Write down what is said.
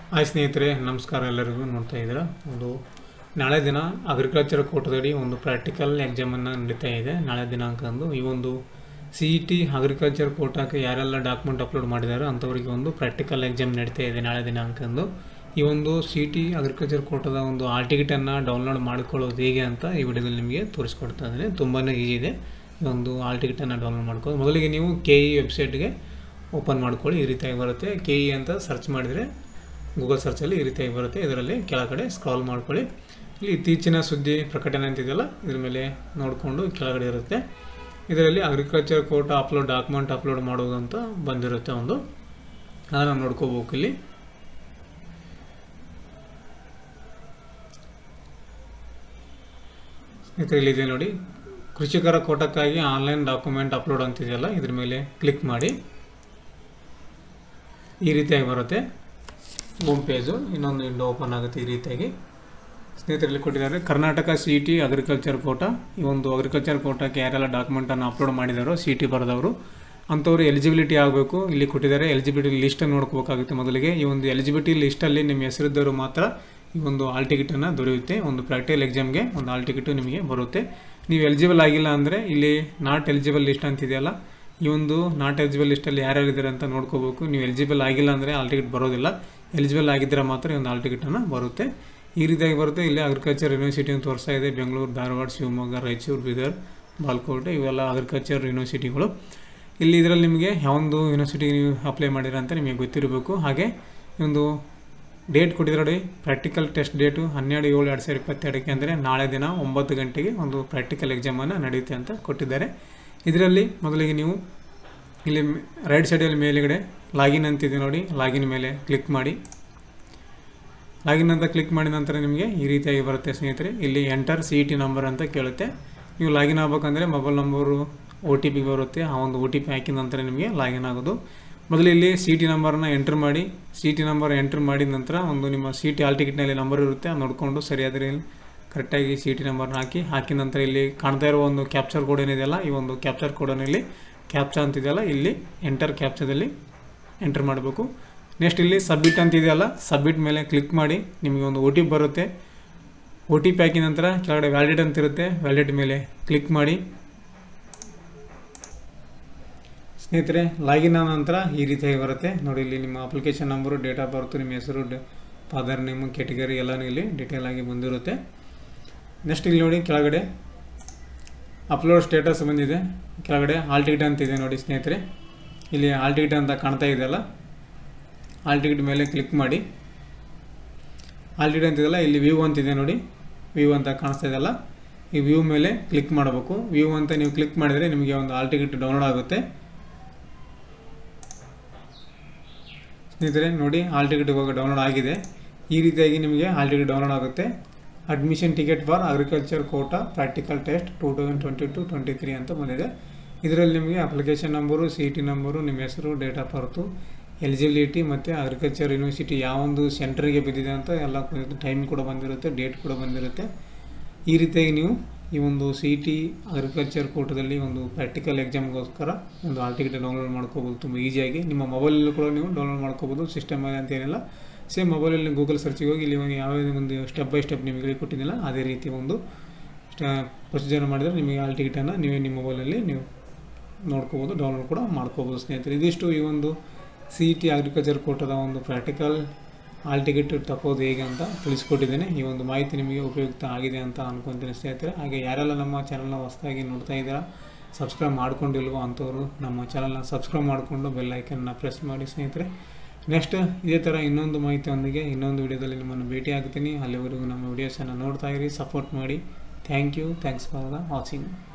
hi ಸ್ನೇಹಿತರೆ ನಮಸ್ಕಾರ ಎಲ್ಲರಿಗೂ ನೋಡ್ತಾ ಇದ್ದೀರಾ ಒಂದು ನಾಳೆ ದಿನ ಅಗ್ರಿಕಲ್ಚರ್ ಕೋಟದಡಿ ಒಂದು ಪ್ರಾಕ್ಟಿಕಲ್ ಎಕ್ಸಾಮನ್ನು ನಡೀತಾ ಇದೆ ನಾಳೆ ದಿನಾಂಕ ಅಂದು ಈ ಒಂದು ಸಿ ಇ ಟಿ ಅಗ್ರಿಕಲ್ಚರ್ ಕೋಟಾಕ್ಕೆ ಯಾರೆಲ್ಲ ಡಾಕ್ಯುಮೆಂಟ್ ಅಪ್ಲೋಡ್ ಮಾಡಿದಾರೋ ಅಂಥವರಿಗೆ ಒಂದು ಪ್ರಾಕ್ಟಿಕಲ್ ಎಕ್ಸಾಮ್ ನಡೀತಾ ಇದೆ ನಾಳೆ ದಿನಾಂಕ ಅಂದು ಈ ಒಂದು ಸಿ ಟಿ ಅಗ್ರಿಕಲ್ಚರ್ ಕೋಟದ ಒಂದು ಆಲ್ ಟಿಕೆಟನ್ನು ಡೌನ್ಲೋಡ್ ಮಾಡಿಕೊಳ್ಳೋದು ಹೇಗೆ ಅಂತ ಈ ವಿಡಿಯೋದಲ್ಲಿ ನಿಮಗೆ ತೋರಿಸ್ಕೊಡ್ತಾ ಇದ್ದೀನಿ ತುಂಬಾ ಈಸಿ ಇದೆ ಈ ಒಂದು ಆಲ್ ಟಿಕೆಟನ್ನು ಡೌನ್ಲೋಡ್ ಮಾಡ್ಕೊಳ್ಳಿ ಮೊದಲಿಗೆ ನೀವು ಕೆ ಇ ವೆಬ್ಸೈಟ್ಗೆ ಓಪನ್ ಮಾಡ್ಕೊಳ್ಳಿ ಈ ರೀತಿಯಾಗಿ ಬರುತ್ತೆ ಕೆ ಇ ಅಂತ ಸರ್ಚ್ ಮಾಡಿದರೆ ಗೂಗಲ್ ಸರ್ಚಲ್ಲಿ ಈ ರೀತಿಯಾಗಿ ಬರುತ್ತೆ ಇದರಲ್ಲಿ ಕೆಳಗಡೆ ಸ್ಕ್ರಾಲ್ ಮಾಡ್ಕೊಳ್ಳಿ ಇಲ್ಲಿ ಇತ್ತೀಚಿನ ಸುದ್ದಿ ಪ್ರಕಟಣೆ ಅಂತಿದೆಯಲ್ಲ ಇದ್ರ ಮೇಲೆ ನೋಡಿಕೊಂಡು ಕೆಳಗಡೆ ಇರುತ್ತೆ ಇದರಲ್ಲಿ agriculture quota upload document upload ಮಾಡೋದು ಅಂತ ಬಂದಿರುತ್ತೆ ಒಂದು ಅದನ್ನು ನೋಡ್ಕೋಬೇಕು ಇಲ್ಲಿ ಸ್ನೇಹಿತರೆ ಇಲ್ಲಿದೆ ನೋಡಿ ಕೃಷಿಕರ ಕೋಟಕ್ಕಾಗಿ ಆನ್ಲೈನ್ ಡಾಕ್ಯುಮೆಂಟ್ ಅಪ್ಲೋಡ್ ಅಂತಿದೆಯಲ್ಲ ಇದ್ರ ಮೇಲೆ ಕ್ಲಿಕ್ ಮಾಡಿ ಈ ರೀತಿಯಾಗಿ ಬರುತ್ತೆ ಹೋಮ್ ಪೇಜು ಇನ್ನೊಂದು ವಿಂಡೋ ಓಪನ್ ಆಗುತ್ತೆ ಈ ರೀತಿಯಾಗಿ ಸ್ನೇಹಿತರಲ್ಲಿ ಕೊಟ್ಟಿದ್ದಾರೆ Karnataka C T agriculture quota ಈ ಒಂದು ಅಗ್ರಿಕಲ್ಚರ್ ಕೋಟಕ್ಕೆ ಯಾರೆಲ್ಲ ಡಾಕ್ಯುಮೆಂಟನ್ನು ಅಪ್ಲೋಡ್ ಮಾಡಿದಾರೋ ಸಿ ಟಿ ಬರೆದವರು ಅಂಥವ್ರು ಎಲಿಜಿಬಿಲಿಟಿ ಆಗಬೇಕು ಇಲ್ಲಿ ಕೊಟ್ಟಿದ್ದಾರೆ ಎಲಿಜಿಬಿಲಿಟಿ ಲಿಸ್ಟನ್ನು ನೋಡ್ಕೋಬೇಕಾಗುತ್ತೆ ಮೊದಲಿಗೆ ಈ ಒಂದು ಎಲಿಜಿಬಿಲಿಟಿ ಲಿಸ್ಟಲ್ಲಿ ನಿಮ್ಮ ಹೆಸರಿದ್ದವರು ಮಾತ್ರ ಈ ಒಂದು ಆಲ್ ಟಿಕೆಟನ್ನು ದೊರೆಯುತ್ತೆ ಒಂದು ಪ್ರಾಕ್ಟಿಕಲ್ ಎಕ್ಸಾಮ್ಗೆ ಒಂದು ಆಲ್ ಟಿಕೆಟು ನಿಮಗೆ ಬರುತ್ತೆ ನೀವು ಎಲಿಜಿಬಲ್ ಆಗಿಲ್ಲ ಅಂದರೆ ಇಲ್ಲಿ ನಾಟ್ ಎಲಿಜಿಬಲ್ ಲಿಸ್ಟ್ ಅಂತಿದೆಯಲ್ಲ ಈ ಒಂದು ನಾಟ್ ಎಲಿಜಿಬಲ್ ಲಿಸ್ಟಲ್ಲಿ ಯಾರ್ಯಾರು ಇದ್ದಾರೆ ಅಂತ ನೋಡ್ಕೋಬೇಕು ನೀವು ಎಲಿಜಿಬಲ್ ಆಗಿಲ್ಲ ಅಂದರೆ ಆಲ್ ಟಿಕೆಟ್ ಬರೋದಿಲ್ಲ ಎಲಿಜಿಬಲ್ ಆಗಿದ್ದರೆ ಮಾತ್ರ ಈ ಒಂದು ಆಲ್ ಟಿಕೆಟನ್ನು ಬರುತ್ತೆ ಈ ರೀತಿಯಾಗಿ ಬರುತ್ತೆ ಇಲ್ಲಿ ಅಗ್ರಿಕಲ್ಚರ್ ಯೂನಿವರ್ಸಿಟಿ ಅಂತ ತೋರಿಸ್ತಾ ಇದೆ ಬೆಂಗಳೂರು ಧಾರವಾಡ ಶಿವಮೊಗ್ಗ ರಾಯಚೂರು ಬೀದರ್ ಬಾಲ್ಕೋಟೆ ಇವೆಲ್ಲ ಅಗ್ರಿಕಲ್ಚರ್ ಯೂನಿವರ್ಸಿಟಿಗಳು ಇಲ್ಲಿ ಇದರಲ್ಲಿ ನಿಮಗೆ ಯಾವೊಂದು ಯೂನಿವರ್ಸಿಟಿಗೆ ನೀವು ಅಪ್ಲೈ ಮಾಡಿರ ಅಂತ ನಿಮಗೆ ಗೊತ್ತಿರಬೇಕು ಹಾಗೆ ಒಂದು ಡೇಟ್ ಕೊಟ್ಟಿದ್ದಾರೆ ನೋಡಿ ಪ್ರಾಕ್ಟಿಕಲ್ ಟೆಸ್ಟ್ ಡೇಟು ಹನ್ನೆರಡು ಏಳು ಎರಡು ಸಾವಿರದ ಇಪ್ಪತ್ತೆರಡಕ್ಕೆ ಅಂದರೆ ನಾಳೆ ದಿನ ಒಂಬತ್ತು ಗಂಟೆಗೆ ಒಂದು ಪ್ರಾಕ್ಟಿಕಲ್ ಎಕ್ಸಾಮನ್ನು ನಡೆಯುತ್ತೆ ಅಂತ ಕೊಟ್ಟಿದ್ದಾರೆ ಇದರಲ್ಲಿ ಮೊದಲಿಗೆ ನೀವು ಇಲ್ಲಿ ರೈಟ್ ಸೈಡಲ್ಲಿ ಮೇಲುಗಡೆ ಲಾಗಿನ್ ಅಂತಿದೆ ನೋಡಿ ಲಾಗಿನ್ ಮೇಲೆ ಕ್ಲಿಕ್ ಮಾಡಿ ಲಾಗಿನ್ ಅಂತ ಕ್ಲಿಕ್ ಮಾಡಿದ ನಂತರ ನಿಮಗೆ ಈ ರೀತಿಯಾಗಿ ಬರುತ್ತೆ ಸ್ನೇಹಿತರೆ ಇಲ್ಲಿ enter C E T number ಅಂತ ಕೇಳುತ್ತೆ ನೀವು ಲಾಗಿನ್ ಆಗ್ಬೇಕಂದ್ರೆ mobile number O T P ಬರುತ್ತೆ ಆ ಒಂದು ಒ ಟಿ ಪಿ ಹಾಕಿದ ನಂತರ ನಿಮಗೆ ಲಾಗಿನ್ ಆಗೋದು ಮೊದಲು ಇಲ್ಲಿ ಸಿ ಟಿ ನಂಬರ್ನ ಎಂಟ್ರ್ ಮಾಡಿ ಸಿ ಟಿ ನಂಬರ್ ಎಂಟ್ರ್ ಮಾಡಿದ ನಂತರ ಒಂದು ನಿಮ್ಮ ಸಿ ಟಿ ಆಲ್ ಟಿಕೆಟ್ನಲ್ಲಿ ನಂಬರ್ ಇರುತ್ತೆ ಅದು ನೋಡಿಕೊಂಡು ಸರಿಯಾದರೆ ಕರೆಕ್ಟಾಗಿ ಸಿ ಟಿ ನಂಬರ್ನ ಹಾಕಿ ಹಾಕಿದ ನಂತರ ಇಲ್ಲಿ ಕಾಣ್ತಾ ಇರೋ ಒಂದು ಕ್ಯಾಪ್ಚರ್ ಕೋಡ್ ಏನಿದೆಯಲ್ಲ ಈ ಒಂದು ಕ್ಯಾಪ್ಚರ್ ಕೋಡನ್ನು ಇಲ್ಲಿ ಕ್ಯಾಪ್ಚಾ ಅಂತಿದೆಯಲ್ಲ ಇಲ್ಲಿ ಎಂಟರ್ ಕ್ಯಾಪ್ಚಾದಲ್ಲಿ ಎಂಟರ್ ಮಾಡಬೇಕು ನೆಕ್ಸ್ಟ್ ಇಲ್ಲಿ ಸಬ್ಮಿಟ್ ಅಂತಿದೆಯಲ್ಲ ಸಬ್ಮಿಟ್ ಮೇಲೆ ಕ್ಲಿಕ್ ಮಾಡಿ ನಿಮಗೆ ಒಂದು ಒ ಟಿ ಪಿ ಬರುತ್ತೆ ಒ ಟಿ ಪಿ ಹಾಕಿದ ನಂತರ ಕೆಳಗಡೆ ವ್ಯಾಲಿಡೇಟ್ ಅಂತ ಇರುತ್ತೆ ವ್ಯಾಲಿಡೇಟ್ ಮೇಲೆ ಕ್ಲಿಕ್ ಮಾಡಿ ಸ್ನೇಹಿತರೆ ಲಾಗಿನ್ ಆದ ನಂತರ ಈ ರೀತಿಯಾಗಿ ಬರುತ್ತೆ ನೋಡಿ ಇಲ್ಲಿ ನಿಮ್ಮ application number date of birth ನಿಮ್ಮ ಹೆಸರು ಫಾದರ್ ನೇಮು ಕೆಟಗರಿ ಎಲ್ಲನೂ ಇಲ್ಲಿ ಡೀಟೇಲ್ ಆಗಿ ಬಂದಿರುತ್ತೆ ನೆಕ್ಸ್ಟ್ ಇಲ್ಲಿ ನೋಡಿ ಕೆಳಗಡೆ ಅಪ್ಲೋಡ್ ಸ್ಟೇಟಸ್ ಬಂದಿದೆ ಕೆಳಗಡೆ ಆಲ್ ಟಿಕೆಟ್ ಅಂತಿದೆ ನೋಡಿ ಸ್ನೇಹಿತರೆ ಇಲ್ಲಿ ಆಲ್ ಟಿಕೆಟ್ ಅಂತ ಕಾಣ್ತಾ ಇದೆಯಲ್ಲ ಆಲ್ ಟಿಕೆಟ್ ಮೇಲೆ ಕ್ಲಿಕ್ ಮಾಡಿ ಆಲ್ ಟಿಕೆಟ್ ಅಂತಿದೆಯಲ್ಲ ಇಲ್ಲಿ ವ್ಯೂ ಅಂತಿದೆ ನೋಡಿ ವ್ಯೂ ಅಂತ ಕಾಣಿಸ್ತಾ ಇದೆಯಲ್ಲ ಈ ವ್ಯೂ ಮೇಲೆ ಕ್ಲಿಕ್ ಮಾಡಬೇಕು ವ್ಯೂ ಅಂತ ನೀವು ಕ್ಲಿಕ್ ಮಾಡಿದರೆ ನಿಮಗೆ ಒಂದು ಆಲ್ ಟಿಕೆಟ್ ಡೌನ್ಲೋಡ್ ಆಗುತ್ತೆ ಸ್ನೇಹಿತರೆ ನೋಡಿ ಆಲ್ ಟಿಕೆಟ್ ಇವಾಗ ಡೌನ್ಲೋಡ್ ಆಗಿದೆ ಈ ರೀತಿಯಾಗಿ ನಿಮಗೆ ಆಲ್ ಟಿಕೆಟ್ ಡೌನ್ಲೋಡ್ ಆಗುತ್ತೆ admission ticket for agriculture quota practical test two thousand twenty two twenty three ಅಂತ ಬಂದಿದೆ ಇದರಲ್ಲಿ ನಿಮಗೆ application number C T number ನಿಮ್ಮ ಹೆಸರು ಡೇಟ್ ಆಫ್ ಬರ್ತು ಎಲಿಜಿಬಿಲಿಟಿ ಮತ್ತು ಅಗ್ರಿಕಲ್ಚರ್ ಯೂನಿವರ್ಸಿಟಿ ಯಾವೊಂದು ಸೆಂಟ್ರಿಗೆ ಬಿದ್ದಿದೆ ಅಂತ ಎಲ್ಲ ಟೈಮ್ ಕೂಡ ಬಂದಿರುತ್ತೆ ಡೇಟ್ ಕೂಡ ಬಂದಿರುತ್ತೆ ಈ ರೀತಿಯಾಗಿ ನೀವು ಈ ಒಂದು ಸಿ ಟಿ ಅಗ್ರಿಕಲ್ಚರ್ ಕೋಟದಲ್ಲಿ ಒಂದು ಪ್ರಾಕ್ಟಿಕಲ್ ಎಕ್ಸಾಮ್ಗೋಸ್ಕರ ಒಂದು ಆಲ್ ಟಿಕೆಟ್ ಡೌನ್ಲೋಡ್ ಮಾಡ್ಕೋಬೋದು ತುಂಬ ಈಸಿಯಾಗಿ ನಿಮ್ಮ ಮೊಬೈಲಲ್ಲೂ ಕೂಡ ನೀವು ಡೌನ್ಲೋಡ್ ಮಾಡ್ಕೋಬೋದು ಸಿಸ್ಟಮ್ ಅಂತ ಏನಿಲ್ಲ ಸೇಮ್ ಮೊಬೈಲಲ್ಲಿ ಗೂಗಲ್ ಸರ್ಚಿಗೆ ಹೋಗಿ ಇಲ್ಲಿ ಯಾವುದೇ ಒಂದು ಸ್ಟೆಪ್ ಬೈ ಸ್ಟೆಪ್ ನಿಮಗೆ ಕೊಟ್ಟಿದ್ದಿಲ್ಲ ಅದೇ ರೀತಿ ಒಂದು ಪ್ರೊಸೀಜರ್ ಮಾಡಿದರೆ ನಿಮಗೆ ಆಲ್ ಟಿಕೆಟನ್ನು ನೀವೇ ನಿಮ್ಮ ಮೊಬೈಲಲ್ಲಿ ನೀವು ನೋಡ್ಕೋಬೋದು ಡೌನ್ಲೋಡ್ ಕೂಡ ಮಾಡ್ಕೋಬೋದು ಸ್ನೇಹಿತರೆ ಇದಿಷ್ಟು ಈ ಒಂದು ಸಿ ಟಿ ಅಗ್ರಿಕಲ್ಚರ್ ಕೋಟದ ಒಂದು ಪ್ರಾಕ್ಟಿಕಲ್ ಆಲ್ ಟಿಕೆಟ್ ತಗೋದು ಹೇಗೆ ಅಂತ ತಿಳಿಸ್ಕೊಟ್ಟಿದ್ದೇನೆ ಈ ಒಂದು ಮಾಹಿತಿ ನಿಮಗೆ ಉಪಯುಕ್ತ ಆಗಿದೆ ಅಂತ ಅನ್ಕೊತೀನಿ ಸ್ನೇಹಿತರೆ ಹಾಗೆ ಯಾರೆಲ್ಲ ನಮ್ಮ ಚಾನಲ್ನ ಹೊಸದಾಗಿ ನೋಡ್ತಾ ಇದ್ದೀರಾ ಸಬ್ಸ್ಕ್ರೈಬ್ ಮಾಡ್ಕೊಂಡಿಲ್ವೋ ಅಂಥವ್ರು ನಮ್ಮ ಚಾನಲ್ನ ಸಬ್ಸ್ಕ್ರೈಬ್ ಮಾಡಿಕೊಂಡು ಬೆಲ್ ಐಕನ್ನ ಪ್ರೆಸ್ ಮಾಡಿ ಸ್ನೇಹಿತರೆ ನೆಕ್ಸ್ಟ್ ಇದೇ ಥರ ಇನ್ನೊಂದು ಮಾಹಿತಿಯೊಂದಿಗೆ ಇನ್ನೊಂದು ವಿಡಿಯೋದಲ್ಲಿ ನಿಮ್ಮನ್ನು ಭೇಟಿ ಆಗ್ತೀನಿ ಅಲ್ಲಿವರೆಗೂ ನಮ್ಮ ವಿಡಿಯೋಸನ್ನು ನೋಡ್ತಾ ಇರಿ ಸಪೋರ್ಟ್ ಮಾಡಿ thank you thanks for the watching